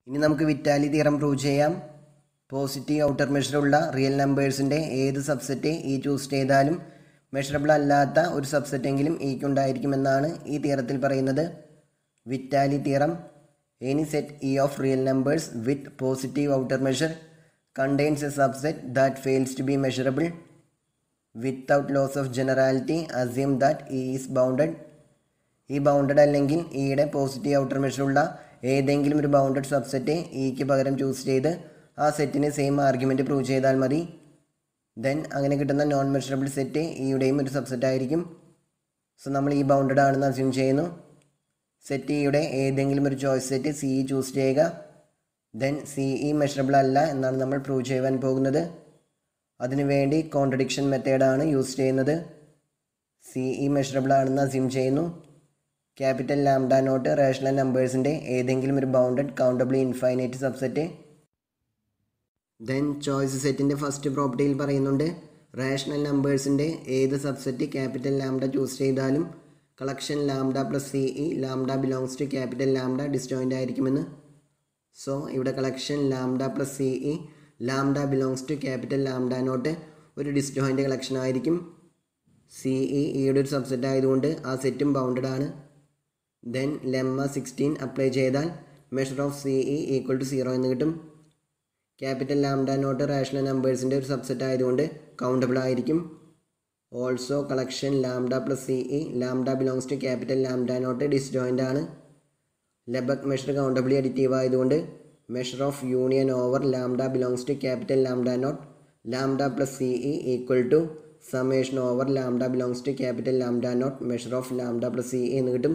ഇനി നമുക്ക് Vitali theorem prove ചെയ്യാം പോസിറ്റീവ് ഔട്ടർ മെഷറുള്ള റിയൽ നമ്പേഴ്സിൻ്റെ ഏത് സബ്സെറ്റ് ഈ ചൂസ് ചെയ്താലും മെഷറബിൾ അല്ലാത്ത ഒരു സബ്സെറ്റ് എങ്കിലും ഈക്ക് ഉണ്ടായിരിക്കുമെന്നാണ് ഈ തിയറത്തിൽ പറയുന്നത് Vitali theorem any set E of real numbers with positive outer measure contains a subset that fails to be measurable without loss of generality assume that E is bounded E bounded അല്ലെങ്കിൽ ഇയുടെ positive outer മെഷറുള്ള ഏതെങ്കിലും ഒരു bounded subset ഇക്ക് പകരം choose ചെയ്ത് ആ സെറ്റിന് same argument prove ചെയ്താൽ മതി ദെൻ അങ്ങനെ കിട്ടുന്ന നോൺ മെഷറബിൾ സെറ്റ് ഇയുടെയും ഒരു സബ്സെറ്റ് ആയിരിക്കും സോ നമ്മൾ ഈ ബൗണ്ടഡ് ആണെന്ന് അസ്യൂം ചെയ്യുന്നു സെറ്റ് ഇയുടെ ഏതെങ്കിലും ഒരു choice set C E choose ചെയ്യുക ദെൻ സി ഇ മെഷറബിൾ അല്ല എന്നാണ് നമ്മൾ പ്രൂവ് ചെയ്യുവാൻ പോകുന്നത് അതിനുവേണ്ടി കോൺട്രഡിക്ഷൻ മെത്തേഡാണ് യൂസ് ചെയ്യുന്നത് സി ഇ മെഷറബിൾ ആണെന്ന് അസ്യൂം ചെയ്യുന്നു ക്യാപിറ്റൽ ലാംഡ നോട്ട് റേഷണൽ നമ്പേഴ്സിൻ്റെ ഏതെങ്കിലും ഒരു bounded countably infinite subset then choice സെറ്റിൻ്റെ ഫസ്റ്റ് പ്രോപ്പർട്ടിയിൽ പറയുന്നുണ്ട് റേഷണൽ നമ്പേഴ്സിൻ്റെ ഏത് സബ്സെറ്റ് ക്യാപിറ്റൽ ലാംഡ ചൂസ് ചെയ്താലും collection lambda plus C E lambda belongs to capital lambda disjoint ആയിരിക്കുമെന്ന് സോ ഇവിടെ collection lambda plus C E lambda belongs to capital lambda naught ഒരു disjoint collection ആയിരിക്കും C E ഇയുടെ ഒരു subset ആയതുകൊണ്ട് ആ സെറ്റും ബൗണ്ടഡ് ആണ് ദെൻ ലെമ്മ സിക്സ്റ്റീൻ അപ്ലൈ ചെയ്താൽ measure of C E equal to zero എന്ന് കിട്ടും ക്യാപിറ്റൽ ലാംഡ നോട്ട് റേഷണൽ നമ്പേഴ്സിൻ്റെ ഒരു സബ്സെറ്റ് ആയതുകൊണ്ട് കൗണ്ടബിൾ ആയിരിക്കും also collection lambda plus C E lambda belongs to capital lambda naught disjoint ആണ് Lebesgue measure countably additive ആയതുകൊണ്ട് measure of union over lambda belongs to capital lambda naught lambda plus C E equal to summation over lambda belongs to capital lambda naught measure of lambda plus C എന്ന് കിട്ടും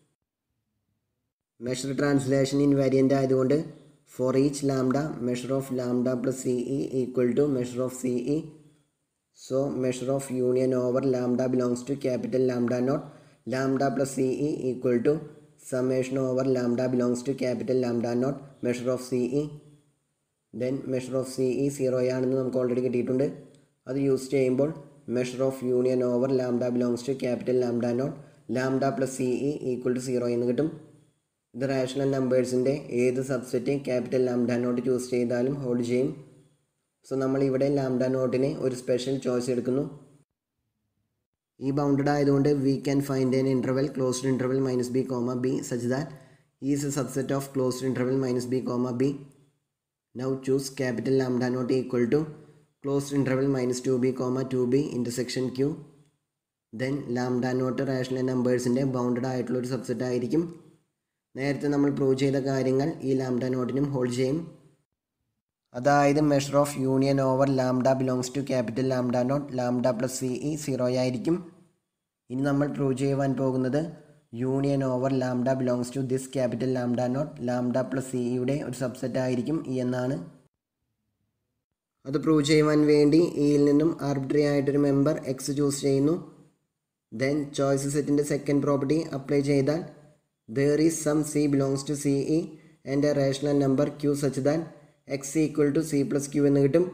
measure translation invariant ആയതുകൊണ്ട് for each lambda measure of lambda plus C E equal to measure of C E so measure of union over lambda belongs to capital lambda naught lambda plus C E equal to summation over lambda belongs to capital lambda naught measure of C E then measure of C E സീറോയാണെന്ന് നമുക്ക് already കിട്ടിയിട്ടുണ്ട് അത് use ചെയ്യുമ്പോൾ measure of union over lambda belongs to capital lambda naught lambda plus C E equal to zero എന്ന് കിട്ടും ഇത് rational നമ്പേഴ്സിൻ്റെ ഏത് subset capital lambda naught choose ചെയ്താലും ഹോൾഡ് ചെയ്യും സോ നമ്മൾ ഇവിടെ ലാംഡ നോട്ടിന് ഒരു സ്പെഷ്യൽ ചോയ്സ് എടുക്കുന്നു ഈ ബൗണ്ടഡ് ആയതുകൊണ്ട് we can find an interval closed interval minus B comma B such that is a subset of closed interval minus B comma B now choose capital lambda naught equal to closed interval minus two B comma two B intersection Q then lambda naught rational നമ്പേഴ്സിൻ്റെ bounded ആയിട്ടുള്ള ഒരു subset ആയിരിക്കും നേരത്തെ നമ്മൾ prove ചെയ്ത കാര്യങ്ങൾ ഈ lambda നോട്ടിനും hold ചെയ്യും അതായത് measure of union over lambda belongs to capital lambda naught lambda plus C E zero ആയിരിക്കും ഇനി നമ്മൾ പ്രൂവ് ചെയ്യുവാൻ പോകുന്നത് union over lambda belongs to this capital lambda naught lambda plus C ഇയുടെ ഒരു സബ്സെറ്റ് ആയിരിക്കും ഇ എന്നാണ് അത് പ്രൂവ് ചെയ്യുവാൻ വേണ്ടി ഇയിൽ നിന്നും ആർബിട്രറി ആയിട്ടൊരു മെമ്പർ എക്സ് ചൂസ് ചെയ്യുന്നു ദെൻ ചോയ്സ് സെറ്റിൻ്റെ സെക്കൻഡ് പ്രോപ്പർട്ടി അപ്ലൈ ചെയ്താൽ there is some c belongs to CE and a rational number q such that x equal to c plus q എന്ന് കിട്ടും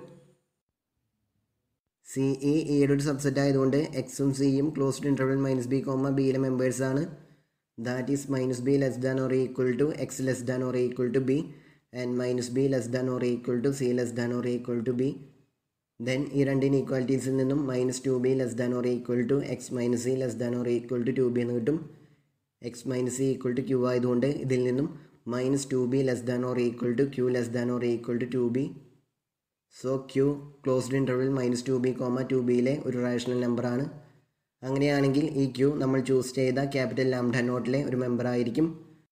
സി ഇ ഇയുടെ ഒരു subset ആയതുകൊണ്ട് എക്സും സിയും closed interval minus B comma ബിയിലെ members ആണ് that is minus B less than or equal to X less than or equal to B and minus B less than or equal to C less than or equal to B then ഈ രണ്ട് ഇനീക്വാലിറ്റീസിൽ നിന്നും minus two B less than or equal to X minus C less than or equal to two B എന്ന് കിട്ടും X minus C equal to Q ആയതുകൊണ്ട് ഇതിൽ നിന്നും minus two B less than or equal to Q less than or equal to two B so Q closed interval minus two B comma two ബിയിലെ ഒരു rational നമ്പറാണ് അങ്ങനെയാണെങ്കിൽ ഈ Q നമ്മൾ choose ചെയ്ത ക്യാപിറ്റൽ ലാംഡ നോട്ടിലെ ഒരു മെമ്പർ ആയിരിക്കും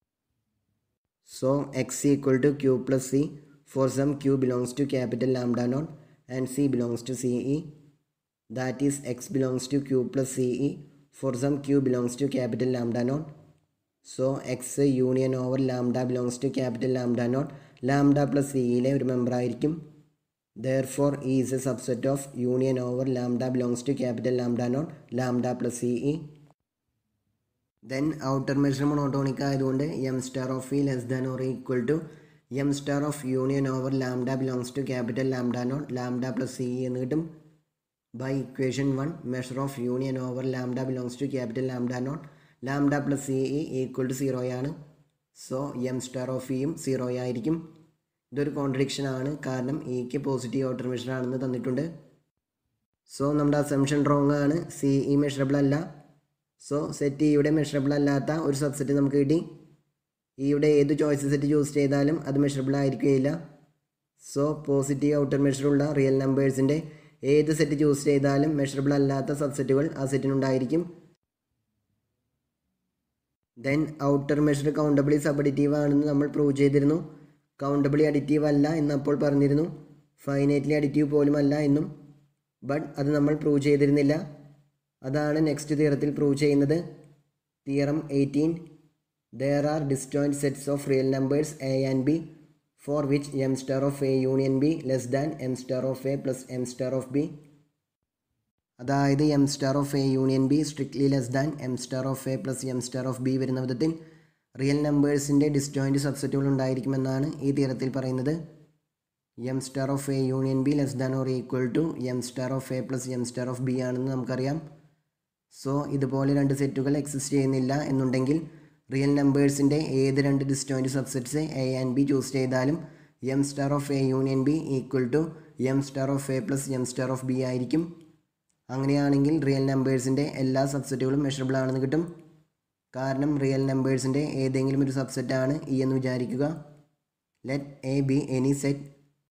so X equal to Q plus C for some Q belongs to capital lambda naught and C belongs to C E that is X belongs to Q plus C E for some Q belongs to capital lambda naught so X union over lambda belongs to capital lambda naught lambda plus സിയിലെ ഒരു member ആയിരിക്കും therefore is a subset of union over lambda belongs to capital lambda naught lambda plus C E then outer measure monotonic ആയതുകൊണ്ട് M star of E less than or equal to M star of union over lambda belongs to capital lambda naught lambda plus C E എന്ന് കിട്ടും by equation one measure of union over lambda belongs to capital lambda naught lambda plus C E equal to സീറോയാണ് so M star of ഇയും zero ആയിരിക്കും ഇതൊരു contradiction ആണ് കാരണം ഇക്ക് positive outer measure ആണെന്ന് തന്നിട്ടുണ്ട് സോ നമ്മുടെ അസംഷൻ റോങ് ആണ് സി ഇ മെഷറബിൾ അല്ല സോ സെറ്റ് ഇയുടെ മെഷറബിൾ അല്ലാത്ത ഒരു സബ്സെറ്റ് നമുക്ക് കിട്ടി ഇയുടെ ഏത് ചോയ്സ് സെറ്റ് ചൂസ് ചെയ്താലും അത് മെഷറബിൾ ആയിരിക്കുകയില്ല സോ പോസിറ്റീവ് ഔട്ടർ മെഷറുള്ള റിയൽ നമ്പേഴ്സിൻ്റെ ഏത് സെറ്റ് ചൂസ് ചെയ്താലും മെഷറബിൾ അല്ലാത്ത സബ്സെറ്റുകൾ ആ സെറ്റിനുണ്ടായിരിക്കും then outer measure countably subadditive ആണെന്ന് നമ്മൾ പ്രൂവ് ചെയ്തിരുന്നു കൗണ്ടബിളി അഡിറ്റീവ് അല്ല എന്ന് അപ്പോൾ പറഞ്ഞിരുന്നു ഫൈനൈറ്റ്ലി അഡിറ്റീവ് പോലും അല്ല എന്നും ബട്ട് അത് നമ്മൾ പ്രൂവ് ചെയ്തിരുന്നില്ല അതാണ് നെക്സ്റ്റ് തിയറത്തിൽ പ്രൂവ് ചെയ്യുന്നത് theorem eighteen there are disjoint sets of real numbers A and B for which M star of A union B less than M star of A plus M star of B അതായത് M star of A union B strictly less than M star of A plus M star of B വരുന്ന വിധത്തിൽ real നമ്പേഴ്സിൻ്റെ disjoint സബ്സെറ്റുകൾ ഉണ്ടായിരിക്കുമെന്നാണ് ഈ തീരത്തിൽ പറയുന്നത് M star of A union B less than or equal to M star of A plus M star of B ആണെന്ന് നമുക്കറിയാം so ഇതുപോലെ രണ്ട് സെറ്റുകൾ എക്സിസ്റ്റ് ചെയ്യുന്നില്ല എന്നുണ്ടെങ്കിൽ റിയൽ നമ്പേഴ്സിൻ്റെ ഏത് രണ്ട് disjoint subsets A and B choose ചെയ്താലും M star of A union B equal to M star of A plus M star of B ആയിരിക്കും അങ്ങനെയാണെങ്കിൽ റിയൽ നമ്പേഴ്സിൻ്റെ എല്ലാ സബ്സെറ്റുകളും മെഷറബിൾ ആണെന്ന് കിട്ടും കാരണം റിയൽ നമ്പേഴ്സിൻ്റെ ഏതെങ്കിലും ഒരു സബ്സെറ്റാണ് ഇ എന്ന് വിചാരിക്കുക let A B any set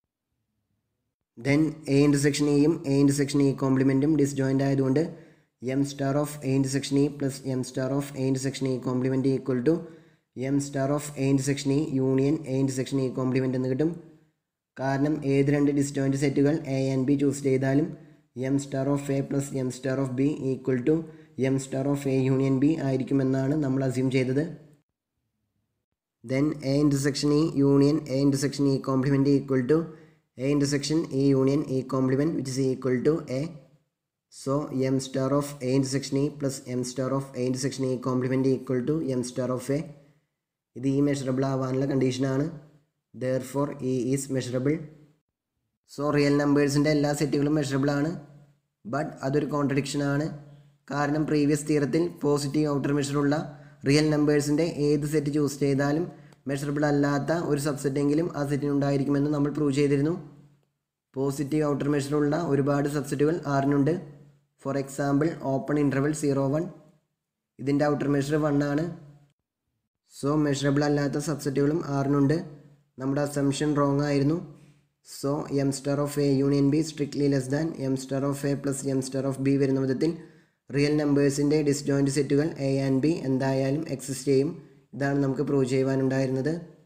then A intersection ഇയും എ ഇൻ്റർസെക്ഷൻ ഇ കോംപ്ലിമെൻറ്റും ഡിസ്ജോയിൻ്റ് ആയതുകൊണ്ട് M star of A intersection E plus M star of A intersection E complement equal to M star of A intersection E union A intersection E complement എന്ന് കിട്ടും കാരണം ഏത് രണ്ട് disjoint സെറ്റുകൾ A and B choose ചെയ്താലും M star of A plus M star of B equal to M star of A union B ആയിരിക്കുമെന്നാണ് നമ്മൾ assume ചെയ്തത് then A intersection E union A intersection E complement equal to A intersection E union E complement which is equal to A so M star of A intersection E plus M star of A intersection E complement equal to M star of A ഇത് ഈ measurable ആവാനുള്ള കണ്ടീഷനാണ് therefore E is measurable so real നമ്പേഴ്സിൻ്റെ എല്ലാ സെറ്റുകളും measurable ആണ് but അതൊരു contradiction ആണ് കാരണം പ്രീവിയസ് തീരത്തിൽ പോസിറ്റീവ് ഔട്ടർ മെഷറുള്ള റിയൽ നമ്പേഴ്സിൻ്റെ ഏത് സെറ്റ് ചൂസ് ചെയ്താലും മെഷറബിൾ അല്ലാത്ത ഒരു സബ്സെറ്റെങ്കിലും ആ സെറ്റിനുണ്ടായിരിക്കുമെന്ന് നമ്മൾ പ്രൂവ് ചെയ്തിരുന്നു പോസിറ്റീവ് ഔട്ടർ മെഷറുള്ള ഒരുപാട് സബ്സെറ്റുകൾ ആറിനുണ്ട് for example open interval zero one ഇതിൻ്റെ ഔട്ടർ മെഷർ വൺ ആണ് സോ മെഷറബിൾ അല്ലാത്ത സബ്സെറ്റുകളും ആറിനുണ്ട് നമ്മുടെ അസംഷൻ റോങ് ആയിരുന്നു so M star of A union B strictly less than M star of A plus M star of B വരുന്ന വിധത്തിൽ real നമ്പേഴ്സിൻ്റെ ഡിസ്ജോയിൻറ്റ് സെറ്റുകൾ എ ആൻഡ് ബി എന്തായാലും എക്സിസ്റ്റ് ചെയ്യും ഇതാണ് നമുക്ക് പ്രൂവ് ചെയ്യുവാനുണ്ടായിരുന്നത്